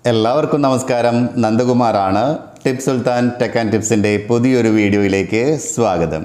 എല്ലാവർക്കും നമസ്കാരം നന്ദകുമാറാണ് ടിപ്സ് സുൽത്താൻ ടെക് ആൻഡ് ടിപ്സിൻ്റെ പുതിയൊരു വീഡിയോയിലേക്ക് സ്വാഗതം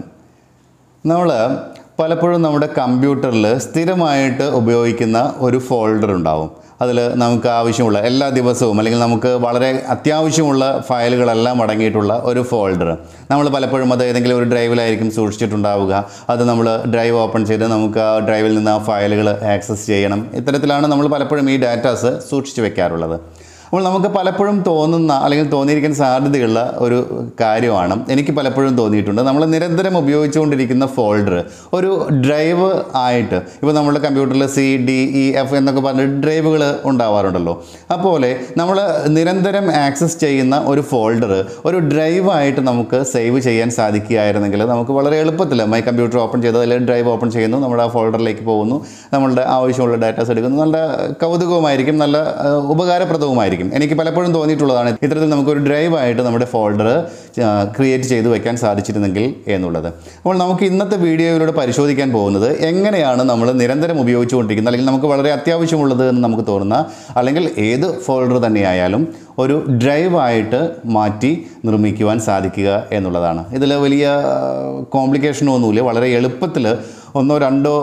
നമ്മൾ പലപ്പോഴും നമ്മുടെ കമ്പ്യൂട്ടറിൽ സ്ഥിരമായിട്ട് ഉപയോഗിക്കുന്ന ഒരു ഫോൾഡർ ഉണ്ടാവും അതിൽ നമുക്ക് ആവശ്യമുള്ള എല്ലാ ദിവസവും അല്ലെങ്കിൽ നമുക്ക് വളരെ അത്യാവശ്യമുള്ള ഫയലുകളെല്ലാം അടങ്ങിയിട്ടുള്ള ഒരു ഫോൾഡർ നമ്മൾ പലപ്പോഴും അത് ഏതെങ്കിലും ഒരു ഡ്രൈവിലായിരിക്കും സൂക്ഷിച്ചിട്ടുണ്ടാവുക അത് നമ്മൾ ഡ്രൈവ് ഓപ്പൺ ചെയ്ത് നമുക്ക് ആ ഡ്രൈവിൽ നിന്ന് ആ ഫയലുകൾ ആക്സസ് ചെയ്യണം ഇത്തരത്തിലാണ് നമ്മൾ പലപ്പോഴും ഈ ഡാറ്റാസ് സൂക്ഷിച്ചു വെക്കാറുള്ളത് അപ്പോൾ നമുക്ക് പലപ്പോഴും തോന്നുന്ന അല്ലെങ്കിൽ തോന്നിയിരിക്കാൻ സാധ്യതയുള്ള ഒരു കാര്യമാണ് എനിക്ക് പലപ്പോഴും തോന്നിയിട്ടുണ്ട് നമ്മൾ നിരന്തരം ഉപയോഗിച്ചുകൊണ്ടിരിക്കുന്ന ഫോൾഡർ ഒരു ഡ്രൈവ് ആയിട്ട് ഇപ്പോൾ നമ്മുടെ കമ്പ്യൂട്ടറിൽ സി ഡി ഇ എഫ് എന്നൊക്കെ പറഞ്ഞ ഡ്രൈവുകൾ ഉണ്ടാവാറുണ്ടല്ലോ അതുപോലെ നമ്മൾ നിരന്തരം ആക്സസ് ചെയ്യുന്ന ഒരു ഫോൾഡർ ഒരു ഡ്രൈവായിട്ട് നമുക്ക് സേവ് ചെയ്യാൻ സാധിക്കുകയായിരുന്നെങ്കിൽ നമുക്ക് വളരെ എളുപ്പത്തിൽ മൈ കമ്പ്യൂട്ടർ ഓപ്പൺ ചെയ്ത് അല്ലെങ്കിൽ ഡ്രൈവ് ഓപ്പൺ ചെയ്യുന്നു നമ്മുടെ ആ ഫോൾഡറിലേക്ക് പോകുന്നു നമ്മളുടെ ആവശ്യമുള്ള ഡാറ്റാസ് എടുക്കുന്നു നല്ല കൗതുകവുമായിരിക്കും നല്ല ആ, ഉപകാരപ്രദവുമായിരിക്കും എനിക്ക് പലപ്പോഴും തോന്നിയിട്ടുള്ളതാണ് ഇത്തരത്തിൽ നമുക്കൊരു ഡ്രൈവായിട്ട് നമ്മുടെ ഫോൾഡർ ക്രിയേറ്റ് ചെയ്ത് വെക്കാൻ സാധിച്ചിരുന്നെങ്കിൽ എന്നുള്ളത് അപ്പോൾ നമുക്ക് ഇന്നത്തെ വീഡിയോയിലൂടെ പരിശോധിക്കാൻ പോകുന്നത് എങ്ങനെയാണ് നമ്മൾ നിരന്തരം ഉപയോഗിച്ചുകൊണ്ടിരിക്കുന്നത് അല്ലെങ്കിൽ നമുക്ക് വളരെ അത്യാവശ്യമുള്ളത് എന്ന് നമുക്ക് തോന്നുന്ന അല്ലെങ്കിൽ ഏത് ഫോൾഡർ തന്നെയായാലും ഒരു ഡ്രൈവായിട്ട് മാറ്റി നിർമ്മിക്കുവാൻ സാധിക്കുക എന്നുള്ളതാണ് ഇതിൽ വലിയ കോംപ്ലിക്കേഷനൊന്നുമില്ല വളരെ എളുപ്പത്തിൽ ഒന്നോ രണ്ടോ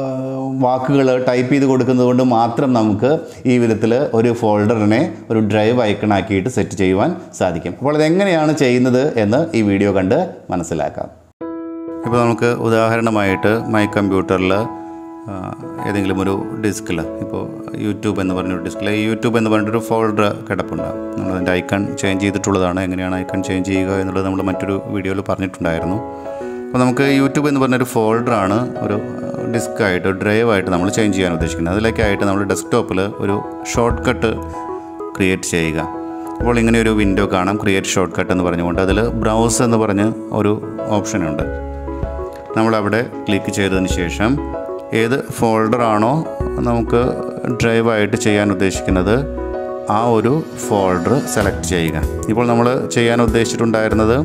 വാക്കുകൾ ടൈപ്പ് ചെയ്ത് കൊടുക്കുന്നത് കൊണ്ട് മാത്രം നമുക്ക് ഈ വിധത്തിൽ ഒരു ഫോൾഡറിനെ ഒരു ഡ്രൈവ് ഐക്കണാക്കിയിട്ട് സെറ്റ് ചെയ്യുവാൻ സാധിക്കും അപ്പോൾ അതെങ്ങനെയാണ് ചെയ്യുന്നത് എന്ന് ഈ വീഡിയോ കണ്ട് മനസ്സിലാക്കാം ഇപ്പോൾ നമുക്ക് ഉദാഹരണമായിട്ട് മൈ കമ്പ്യൂട്ടറിൽ ഏതെങ്കിലും ഒരു ഡിസ്കിൽ ഇപ്പോൾ യൂട്യൂബ് എന്ന് പറഞ്ഞൊരു ഡിസ്കിൽ ഈ യൂട്യൂബ് എന്ന് പറഞ്ഞൊരു ഫോൾഡർ കിടപ്പുണ്ട് നമ്മളതിൻ്റെ ഐക്കൺ ചേഞ്ച് ചെയ്തിട്ടുള്ളതാണ് എങ്ങനെയാണ് ഐക്കൺ ചേഞ്ച് ചെയ്യുക എന്നുള്ളത് നമ്മൾ മറ്റൊരു വീഡിയോയിൽ പറഞ്ഞിട്ടുണ്ടായിരുന്നു അപ്പോൾ നമുക്ക് യൂട്യൂബ് എന്ന് പറഞ്ഞൊരു ഫോൾഡറാണ് ഒരു ഡിസ്ക്കായിട്ട് ഡ്രൈവായിട്ട് നമ്മൾ ചേഞ്ച് ചെയ്യാൻ ഉദ്ദേശിക്കുന്നത് അതിലേക്കായിട്ട് നമ്മൾ ഡെസ്ക്ടോപ്പിൽ ഒരു ഷോർട്ട് കട്ട് ക്രിയേറ്റ് ചെയ്യുക അപ്പോൾ ഇങ്ങനെ ഒരു വിൻഡോ കാണാം ക്രിയേറ്റ് ഷോർട്ട് കട്ട് എന്ന് പറഞ്ഞുകൊണ്ട് അതിൽ ബ്രൗസ് എന്ന് പറഞ്ഞ് ഒരു ഓപ്ഷനുണ്ട് നമ്മളവിടെ ക്ലിക്ക് ചെയ്തതിന് ശേഷം ഏത് ഫോൾഡറാണോ നമുക്ക് ഡ്രൈവായിട്ട് ചെയ്യാൻ ഉദ്ദേശിക്കുന്നത് ആ ഒരു ഫോൾഡർ സെലക്ട് ചെയ്യുക ഇപ്പോൾ നമ്മൾ ചെയ്യാൻ ഉദ്ദേശിച്ചിട്ടുണ്ടായിരുന്നത്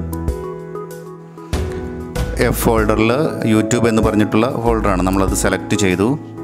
എഫ് ഫോൾഡറിൽ യൂട്യൂബ് എന്ന് പറഞ്ഞിട്ടുള്ള ഫോൾഡറാണ് നമ്മളത് സെലക്ട് ചെയ്തു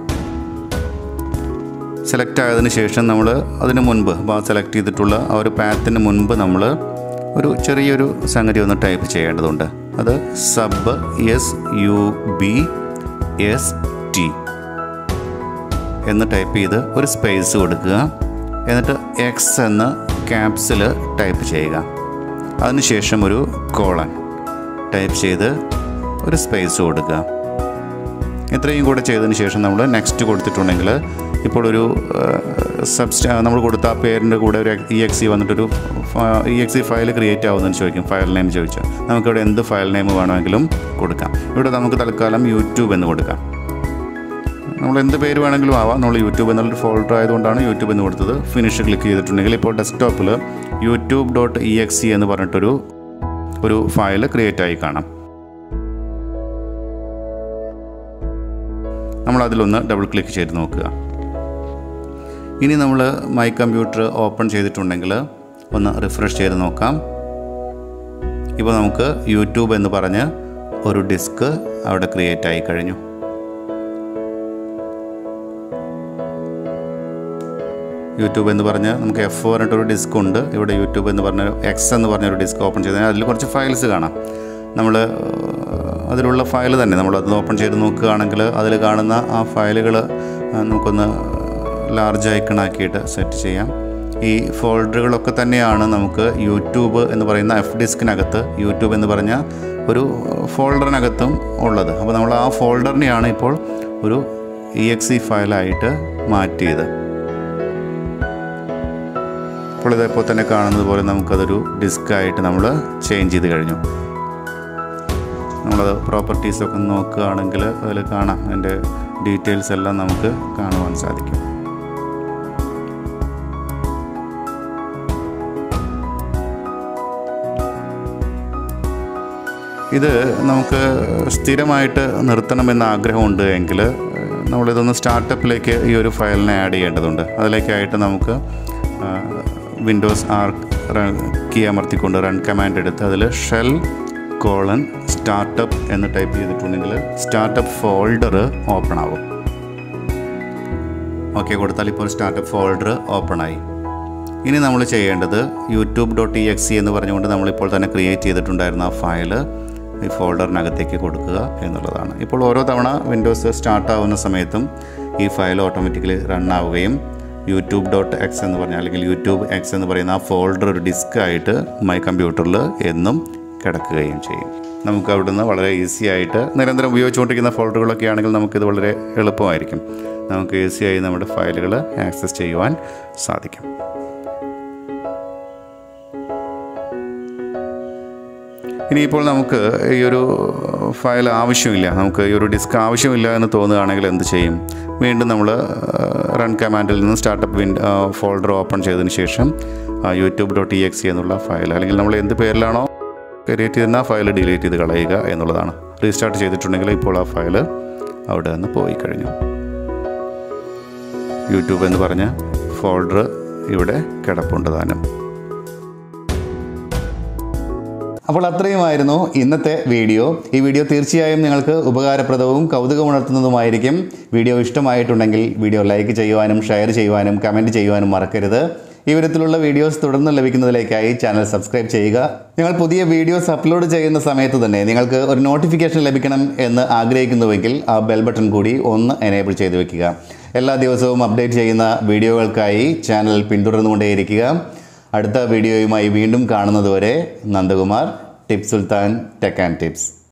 സെലക്ട് ആയതിനു ശേഷം നമ്മൾ അതിന് മുൻപ് അപ്പോൾ സെലക്ട് ചെയ്തിട്ടുള്ള ആ ഒരു പാത്തിന് മുൻപ് നമ്മൾ ഒരു ചെറിയൊരു സംഗതി ഒന്ന് ടൈപ്പ് ചെയ്യേണ്ടതുണ്ട് അത് sub S U B S T എന്ന് ടൈപ്പ് ചെയ്ത് ഒരു സ്പേസ് കൊടുക്കുക എന്നിട്ട് എക്സ് എന്ന് ക്യാപ്സിൽ ടൈപ്പ് ചെയ്യുക അതിനുശേഷം ഒരു കോളൻ ടൈപ്പ് ചെയ്ത് ഒരു സ്പേസ് കൊടുക്കുക ഇത്രയും കൂടെ ചെയ്തതിന് ശേഷം നമ്മൾ നെക്സ്റ്റ് കൊടുത്തിട്ടുണ്ടെങ്കിൽ ഇപ്പോൾ ഒരു സബ്സ്റ്റ നമ്മൾ കൊടുത്ത ആ പേരിൻ്റെ കൂടെ ഒരു ഇ എക്സ് സി വന്നിട്ടൊരു E X C file create ആവുമെന്ന് ചോദിക്കും ഫയൽ നെയിം ചോദിച്ചാൽ നമുക്കിവിടെ എന്ത് ഫയൽ നെയിം വേണമെങ്കിലും കൊടുക്കാം ഇവിടെ നമുക്ക് തൽക്കാലം യൂട്യൂബ് എന്ന് കൊടുക്കാം നമ്മൾ എന്ത് പേര് വേണമെങ്കിലും ആവാം നമ്മൾ യൂട്യൂബ് എന്നുള്ളൊരു ഫോൾഡർ ആയതുകൊണ്ടാണ് യൂട്യൂബ് എന്ന് കൊടുത്തത് ഫിനിഷ് ക്ലിക്ക് ചെയ്തിട്ടുണ്ടെങ്കിൽ ഇപ്പോൾ ഡെസ്ക്ടോപ്പിൽ YouTube dot E X C എന്ന് പറഞ്ഞിട്ടൊരു ഒരു ഫയൽ ക്രിയേറ്റ് ആയി കാണാം നമ്മൾ അതിലൊന്ന് ഡബിൾ ക്ലിക്ക് ചെയ്ത് നോക്കുക ഇനി നമ്മൾ മൈ കമ്പ്യൂട്ടർ ഓപ്പൺ ചെയ്തിട്ടുണ്ടെങ്കിൽ ഒന്ന് റിഫ്രഷ് ചെയ്ത് നോക്കാം ഇപ്പോൾ നമുക്ക് യൂട്യൂബ് എന്ന് പറഞ്ഞ് ഒരു ഡിസ്ക് അവിടെ ക്രിയേറ്റ് ആയി കഴിഞ്ഞു യൂട്യൂബ് എന്ന് പറഞ്ഞ് നമുക്ക് എഫ് പറഞ്ഞിട്ടൊരു ഡിസ്ക് ഉണ്ട് ഇവിടെ യൂട്യൂബ് എന്ന് പറഞ്ഞ എക്സ് എന്ന് പറഞ്ഞൊരു ഡിസ്ക് ഓപ്പൺ ചെയ്താൽ അതിൽ കുറച്ച് ഫയൽസ് കാണാം നമ്മൾ അതിലുള്ള ഫയൽ തന്നെ നമ്മൾ അത് ഓപ്പൺ ചെയ്ത് നോക്കുകയാണെങ്കിൽ അതിൽ കാണുന്ന ആ ഫയലുകൾ നമുക്കൊന്ന് ലാർജ് ഐക്കണാക്കിയിട്ട് സെറ്റ് ചെയ്യാം ഈ ഫോൾഡറുകളൊക്കെ തന്നെയാണ് നമുക്ക് യൂട്യൂബ് എന്ന് പറയുന്ന എഫ് ഡിസ്കിനകത്ത് യൂട്യൂബ് എന്ന് പറഞ്ഞ ഒരു ഫോൾഡറിനകത്തും ഉള്ളത് അപ്പോൾ നമ്മൾ ആ ഫോൾഡറിനെയാണ് ഇപ്പോൾ ഒരു ഇ എക്സ് സി ഫയലായിട്ട് മാറ്റിയത് അപ്പോൾ ഇതേപ്പോൾ തന്നെ കാണുന്നത് പോലെ നമുക്കതൊരു ഡിസ്ക്കായിട്ട് നമ്മൾ ചേഞ്ച് ചെയ്ത് കഴിഞ്ഞു നമ്മളത് പ്രോപ്പർട്ടീസൊക്കെ നോക്കുകയാണെങ്കിൽ അതിൽ കാണാം അതിൻ്റെ ഡീറ്റെയിൽസ് എല്ലാം നമുക്ക് കാണുവാൻ സാധിക്കും ഇത് നമുക്ക് സ്ഥിരമായിട്ട് നിർത്തണമെന്ന് ആഗ്രഹമുണ്ട് എങ്കിൽ നമ്മളിതൊന്ന് സ്റ്റാർട്ടപ്പിലേക്ക് ഈ ഒരു ഫയലിനെ ആഡ് ചെയ്യേണ്ടതുണ്ട് അതിലേക്കായിട്ട് നമുക്ക് വിൻഡോസ് ആർ കീ അമർത്തിക്കൊണ്ട് റൺ കമാൻഡ് എടുത്ത് അതിൽ ഷെൽ കോളൻ സ്റ്റാർട്ടപ്പ് എന്ന് ടൈപ്പ് ചെയ്തിട്ടുണ്ടെങ്കിൽ സ്റ്റാർട്ടപ്പ് ഫോൾഡർ ഓപ്പൺ ആവും ഓക്കെ കൊടുത്താൽ ഇപ്പോൾ സ്റ്റാർട്ടപ്പ് ഫോൾഡർ ഓപ്പൺ ആയി ഇനി നമ്മൾ ചെയ്യേണ്ടത് യൂട്യൂബ് ഡോട്ട് ഇ എക്സ് എന്ന് പറഞ്ഞുകൊണ്ട് നമ്മളിപ്പോൾ തന്നെ ക്രിയേറ്റ് ചെയ്തിട്ടുണ്ടായിരുന്ന ആ ഫയല് ഈ ഫോൾഡറിനകത്തേക്ക് കൊടുക്കുക എന്നുള്ളതാണ് ഇപ്പോൾ ഓരോ തവണ വിൻഡോസ് സ്റ്റാർട്ട് ആവുന്ന സമയത്തും ഈ ഫയൽ ഓട്ടോമാറ്റിക്കലി റൺ ആവുകയും യൂട്യൂബ് ഡോട്ട് എക്സ് എന്ന് പറഞ്ഞാൽ അല്ലെങ്കിൽ യൂട്യൂബ് എക്സ് എന്ന് പറയുന്ന ആ ഫോൾഡർ ഒരു ഡിസ്ക് ആയിട്ട് മൈ കമ്പ്യൂട്ടറിൽ എന്നും കിടക്കുകയും ചെയ്യും നമുക്ക് അവിടുന്ന് വളരെ ഈസി ആയിട്ട് നിരന്തരം ഉപയോഗിച്ചുകൊണ്ടിരിക്കുന്ന ഫോൾഡറുകളൊക്കെ ആണെങ്കിൽ നമുക്കിത് വളരെ എളുപ്പമായിരിക്കും നമുക്ക് ഈസിയായി നമ്മുടെ ഫയലുകൾ ആക്സസ് ചെയ്യുവാൻ സാധിക്കും ഇനിയിപ്പോൾ നമുക്ക് ഈ ഒരു ഫയൽ ആവശ്യമില്ല നമുക്ക് ഈ ഒരു ഡിസ്ക് ആവശ്യമില്ല എന്ന് തോന്നുകയാണെങ്കിൽ എന്ത് ചെയ്യും വീണ്ടും നമ്മൾ റൺ കമാൻഡിൽ നിന്ന് സ്റ്റാർട്ടപ്പ് വിൻ ഫോൾഡർ ഓപ്പൺ ചെയ്തതിന് ശേഷം യൂട്യൂബ് ഡോട്ട് ഇ എക്സ് എന്നുള്ള ഫയൽ അല്ലെങ്കിൽ നമ്മൾ എന്ത് പേരിലാണോ ക്രിയേറ്റ് ചെയ്യുന്ന ആ ഫയൽ ഡിലീറ്റ് ചെയ്ത് കളയുക എന്നുള്ളതാണ് റീസ്റ്റാർട്ട് ചെയ്തിട്ടുണ്ടെങ്കിൽ ഇപ്പോൾ ആ ഫയൽ അവിടെ നിന്ന് പോയി കഴിഞ്ഞു യൂട്യൂബ് എന്ന് പറഞ്ഞ ഫോൾഡർ ഇവിടെ കിടപ്പുണ്ട് താനും അപ്പോൾ അത്രയുമായിരുന്നു ഇന്നത്തെ വീഡിയോ ഈ വീഡിയോ തീർച്ചയായും നിങ്ങൾക്ക് ഉപകാരപ്രദവും കൗതുകമുണർത്തുന്നതുമായിരിക്കും വീഡിയോ ഇഷ്ടമായിട്ടുണ്ടെങ്കിൽ വീഡിയോ ലൈക്ക് ചെയ്യുവാനും ഷെയർ ചെയ്യുവാനും കമൻറ്റ് ചെയ്യുവാനും മറക്കരുത് ഈ വിധത്തിലുള്ള വീഡിയോസ് തുടർന്ന് ലഭിക്കുന്നതിലേക്കായി ചാനൽ സബ്സ്ക്രൈബ് ചെയ്യുക ഞങ്ങൾ പുതിയ വീഡിയോസ് അപ്ലോഡ് ചെയ്യുന്ന സമയത്ത് തന്നെ നിങ്ങൾക്ക് ഒരു നോട്ടിഫിക്കേഷൻ ലഭിക്കണം എന്ന് ആഗ്രഹിക്കുന്നുവെങ്കിൽ ആ ബെൽ ബട്ടൺ കൂടി ഒന്ന് എനേബിൾ ചെയ്ത് വെക്കുക എല്ലാ ദിവസവും അപ്ഡേറ്റ് ചെയ്യുന്ന വീഡിയോകൾക്കായി ചാനൽ പിന്തുടർന്നുകൊണ്ടേയിരിക്കുക അടുത്ത വീഡിയോയുമായി വീണ്ടും കാണുന്നതുവരെ Nandakumar tips Sultan tech and tips